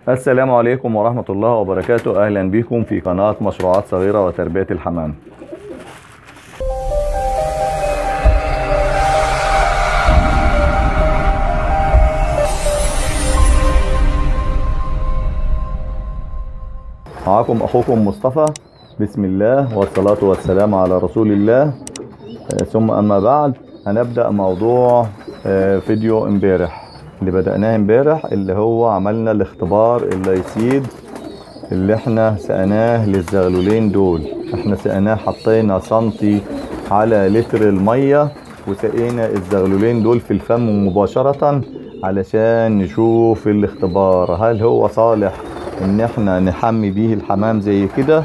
السلام عليكم ورحمة الله وبركاته أهلا بكم في قناة مشروعات صغيرة وتربية الحمام معكم أخوكم مصطفى بسم الله والصلاة والسلام على رسول الله آه، ثم أما بعد هنبدأ موضوع آه، فيديو امبارح اللي بدأناه امبارح اللي هو عملنا الاختبار الليسيد اللي احنا سقناه للزغلولين دول احنا سقناه حطينا سنتي على لتر المية وسقينا الزغلولين دول في الفم مباشرة علشان نشوف الاختبار هل هو صالح ان احنا نحمي بيه الحمام زي كده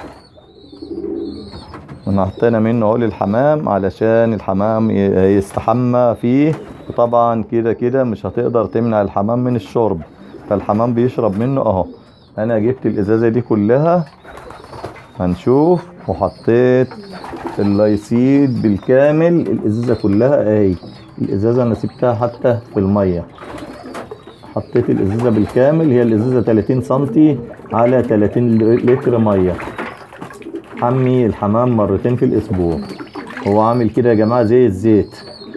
ونحطينا منه اهو للحمام علشان الحمام ي- يستحمى فيه وطبعا كده كده مش هتقدر تمنع الحمام من الشرب فالحمام بيشرب منه اهو انا جبت الازازة دي كلها هنشوف وحطيت اللايسيد بالكامل الازازة كلها اهي الازازة انا سبتها حتى في المية حطيت الازازة بالكامل هي الازازة 30 سنتي على 30 لتر مية حمي الحمام مرتين في الاسبوع هو عامل كده يا جماعة زي الزيت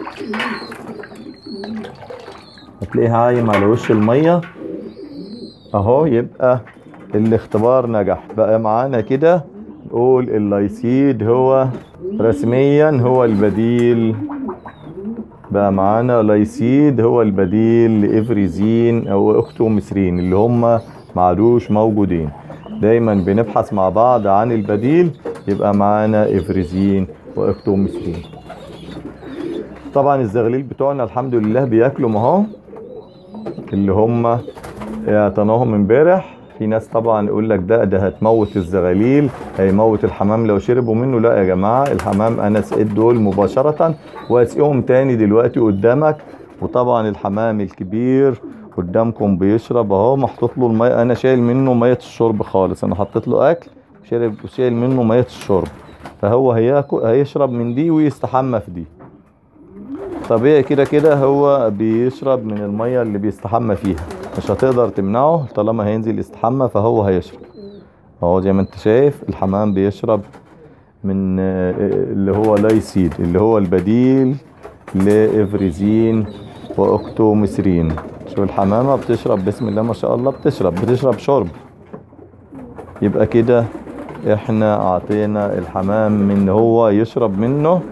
هتلاقيه عايم على وش المية اهو يبقى الاختبار نجح بقى معانا كده نقول اللايسيد هو رسميا هو البديل بقى معانا لايسيد هو البديل لافريزين او اكتوميثرين اللي هم معلوش موجودين دايما بنبحث مع بعض عن البديل يبقى معانا افريزين واكتوميثرين طبعا الزغليل بتوعنا الحمد لله بياكلوا اهو اللي هم اعطيناهم امبارح في ناس طبعا يقول لك ده ده هتموت الزغاليل هيموت الحمام لو شربوا منه لا يا جماعه الحمام انا سقيت دول مباشره واسقيهم تاني دلوقتي قدامك وطبعا الحمام الكبير قدامكم بيشرب اهو محطوط له الميه انا شايل منه ميه الشرب خالص انا حطيت له اكل شرب وشايل منه ميه الشرب فهو هياكل هيشرب من دي ويستحمى في دي طبيعي كده كده هو بيشرب من المية اللي بيستحمى فيها مش هتقدر تمنعه طالما هينزل يستحمى فهو هيشرب اهو زي ما انت شايف الحمام بيشرب من آه، اللي هو لايسيد اللي هو البديل لافريزين واكتوميثرين شوف الحمامة بتشرب بسم الله ما شاء الله بتشرب بتشرب شرب يبقى كده احنا اعطينا الحمام من هو يشرب منه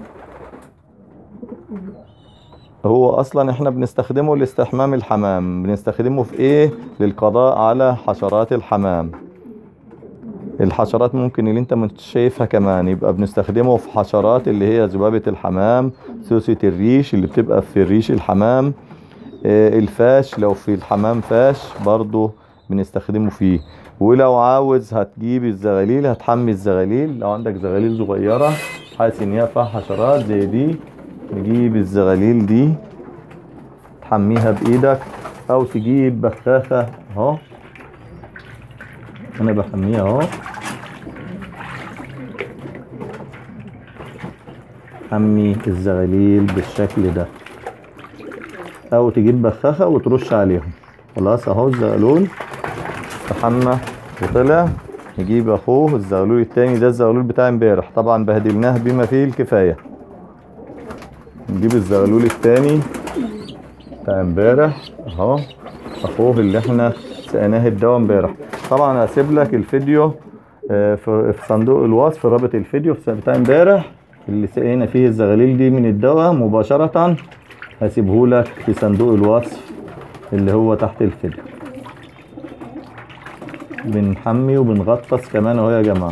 هو اصلا احنا بنستخدمه لاستحمام الحمام بنستخدمه في ايه للقضاء على حشرات الحمام الحشرات ممكن اللي انت مش شايفها كمان يبقى بنستخدمه في حشرات اللي هي ذبابة الحمام سوسة الريش اللي بتبقى في ريش الحمام آه، الفاش لو في الحمام فاش برضو بنستخدمه فيه ولو عاوز هتجيب الزغاليل هتحمي الزغاليل لو عندك زغاليل صغيرة حاسس ان هي فيها حشرات زي دي نجيب الزغاليل دي تحميها بايدك او تجيب بخاخة اهو انا بحميها اهو حمي الزغاليل بالشكل ده او تجيب بخاخة وترش عليهم خلاص اهو الزغلول استحمى وطلع نجيب اخوه الزغلول التاني ده الزغلول بتاع امبارح طبعا بهدلناه بما فيه الكفايه نجيب الزغلول التاني بتاع امبارح اهو اخوه اللي احنا سقناه الدواء امبارح طبعا هسيب لك الفيديو آه، في في صندوق الوصف رابط الفيديو في بتاع امبارح اللي سقينا فيه الزغاليل دي من الدواء مباشرة هسيبه لك في صندوق الوصف اللي هو تحت الفيديو بنحمي وبنغطس كمان اهو يا جماعه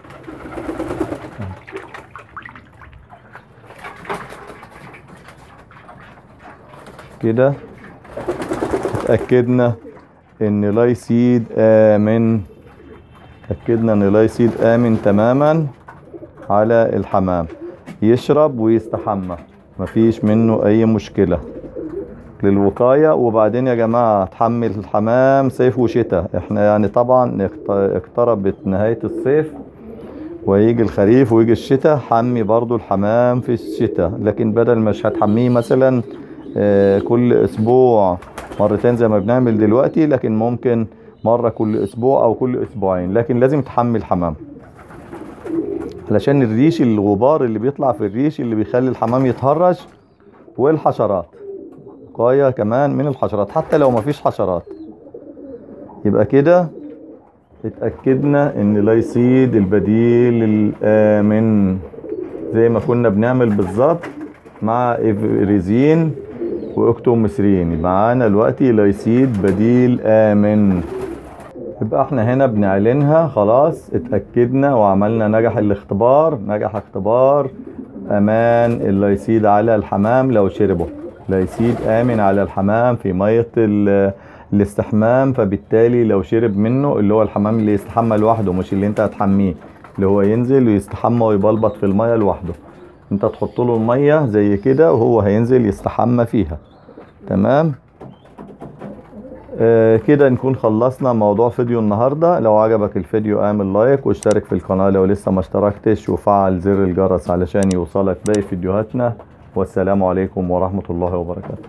كده اتأكدنا ان لايسيد امن اتأكدنا ان لايسيد امن تماما على الحمام يشرب ويستحمى مفيش منه اي مشكلة للوقاية وبعدين يا جماعة تحمل الحمام صيف وشتاء احنا يعني طبعا اقت- اقتربت نهاية الصيف ويجي الخريف ويجي الشتاء حمي برضو الحمام في الشتاء لكن بدل مش هتحميه مثلا آه، كل اسبوع مرتين زي ما بنعمل دلوقتي لكن ممكن مرة كل اسبوع او كل اسبوعين لكن لازم تحمي الحمام علشان الريش الغبار اللي بيطلع في الريش اللي بيخلي الحمام يتهرش والحشرات وقاية كمان من الحشرات حتى لو مفيش حشرات يبقى كده اتأكدنا ان ليصيد البديل الآمن زي ما كنا بنعمل بالظبط مع افريزين واكتومسرين معانا دلوقتي ليصيد بديل آمن يبقى احنا هنا بنعلنها خلاص اتأكدنا وعملنا نجح الاختبار نجح اختبار امان الليسيد على الحمام لو شربه ليسيد امن على الحمام في مية ال- الاستحمام فبالتالي لو شرب منه اللي هو الحمام اللي يستحمى لوحده مش اللي انت هتحميه اللي هو ينزل ويستحمى ويبلبط في المية لوحده انت تحط له المية زي كده وهو هينزل يستحمى فيها تمام آه، كده نكون خلصنا موضوع فيديو النهاردة لو عجبك الفيديو اعمل لايك واشترك في القناة لو لسه ما اشتركتش وفعل زر الجرس علشان يوصلك باقي فيديوهاتنا والسلام عليكم ورحمة الله وبركاته